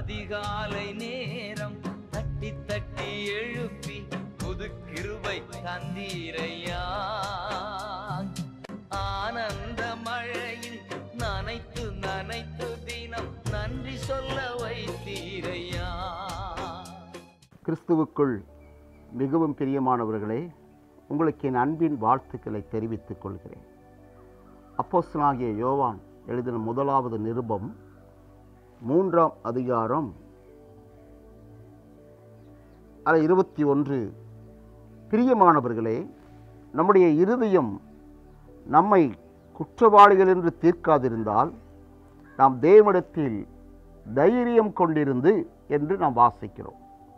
அதிகாலை நேரம் தட்டி தட்டி எழுப்பி புது கிருபை தந்தீரையா ஆனந்த மழையில் நனைத்து நனைத்து தினம் நன்றி சொல்ல வைத்தீரையா கிறிஸ்துவுக்குள் மிகவும் பிரியமானவர்களே உங்களுக்கு என் அன்பின் வாழ்த்துக்களை தெரிவித்துக் கொள்கிறேன் அப்போஸ்தலனாகிய யோவான் எழுதின முதலாவது நிருபம் மூன்றாம் அதிகாரம் அது இருபத்தி ஒன்று பிரியமானவர்களே நம்முடைய இருதயம் நம்மை குற்றவாளிகள் என்று தீர்க்காதிருந்தால் நாம் தேவனிடத்தில் தைரியம் கொண்டிருந்து என்று நாம் வாசிக்கிறோம்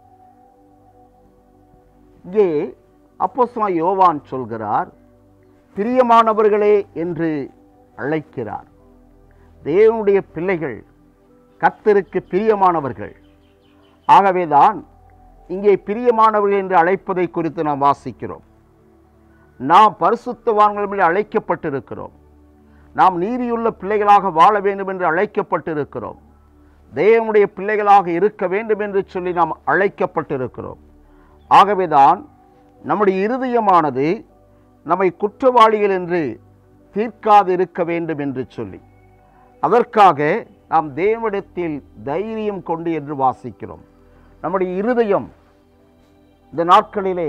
இங்கே அப்போஸ்தலன் யோவான் சொல்கிறார் பிரியமானவர்களே என்று அழைக்கிறார் தேவனுடைய பிள்ளைகள் கர்த்தருக்கு பிரியமானவர்கள் ஆகவேதான் இங்கே பிரியமானவர்கள் என்று அழைப்பதை குறித்து நாம் வாசிக்கிறோம் நாம் பரிசுத்தவான்கள் என்று அழைக்கப்பட்டிருக்கிறோம் நாம் நீதியுள்ள பிள்ளைகளாக வாழ வேண்டும் என்று அழைக்கப்பட்டிருக்கிறோம் தேவனுடைய பிள்ளைகளாக இருக்க வேண்டும் என்று சொல்லி நாம் அழைக்கப்பட்டிருக்கிறோம் ஆகவேதான் நம்முடைய இருதயமானது நம்மை குற்றவாளிகள் என்று தீர்க்காது இருக்க வேண்டும் என்று சொல்லி அதற்காக நாம் தேவனிடத்தில் தைரியம் கொண்டு என்று வாசிக்கிறோம் நம்முடைய இருதயம் இந்த நாட்களிலே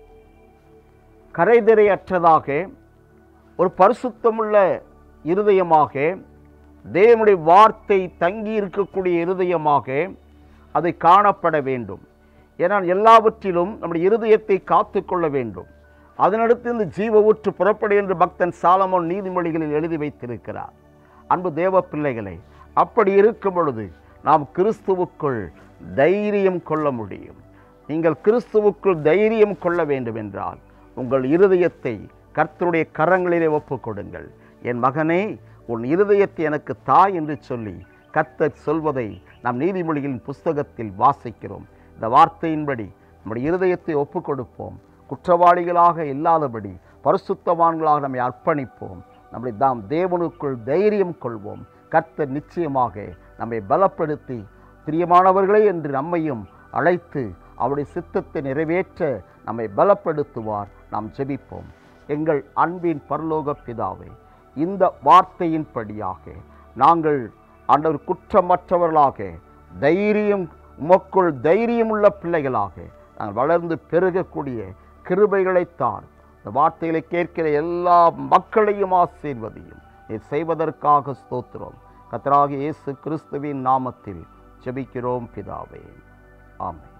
கரைதிரையற்றதாக ஒரு பரிசுத்தமுள்ள இருதயமாக தேவனுடைய வார்த்தை தங்கி இருக்கக்கூடிய இருதயமாக அது காணப்பட வேண்டும் ஏனால் எல்லாவற்றிலும் நம்முடைய இருதயத்தை காத்து கொள்ள வேண்டும் அதனடுத்து இந்த ஜீவ ஊற்று புறப்படு என்று பக்தன் சாலமோன் நீதிமொழிகளில் எழுதி வைத்திருக்கிறார் அன்பு தேவ பிள்ளைகளே அப்படி இருக்கும் பொழுது நாம் கிறிஸ்துவுக்குள் தைரியம் கொள்ள முடியும் நீங்கள் கிறிஸ்துவுக்குள் தைரியம் கொள்ள வேண்டும் என்றால் உங்கள் இருதயத்தை கர்த்தருடைய கரங்களிலே ஒப்புக் கொடுங்கள் என் மகனே உன் இருதயத்தை எனக்கு தாய் என்று சொல்லி கர்த்தர் சொல்வதை நாம் நீதிமொழிகளின் புஸ்தகத்தில் வாசிக்கிறோம் இந்த வார்த்தையின்படி நம்முடைய இருதயத்தை ஒப்புக் கொடுப்போம் குற்றவாளிகளாக இல்லாதபடி பரிசுத்தவான்களாக நம்மை அர்ப்பணிப்போம் நம்முடைய தாம் தேவனுக்குள் தைரியம் கொள்வோம் கர்த்தர் நிச்சயமாக நம்மை பலப்படுத்தி பிரியமானவர்களே என்று நம்மையும் அழைத்து அவருடைய சித்தத்தை நிறைவேற்ற நம்மை பலப்படுத்துவார் நாம் ஜெபிப்போம் எங்கள் அன்பின் பரலோக பிதாவே இந்த வார்த்தையின்படியாக நாங்கள் ஆண்டவர் குற்றமற்றவர்களாக தைரியம் உமக்குள் தைரியமுள்ள பிள்ளைகளாக நாங்கள் வளர்ந்து பெருகக்கூடிய கிருபைகளைத்தான் இந்த வார்த்தைகளை கேட்கிற எல்லா மக்களையும் ஆசீர்வதியும் நீ செய்வதற்காக ஸ்தோத்திரம் கத்தராகிய இயேசு கிறிஸ்துவின் நாமத்தில் ஜெபிக்கிறோம் பிதாவே ஆமென்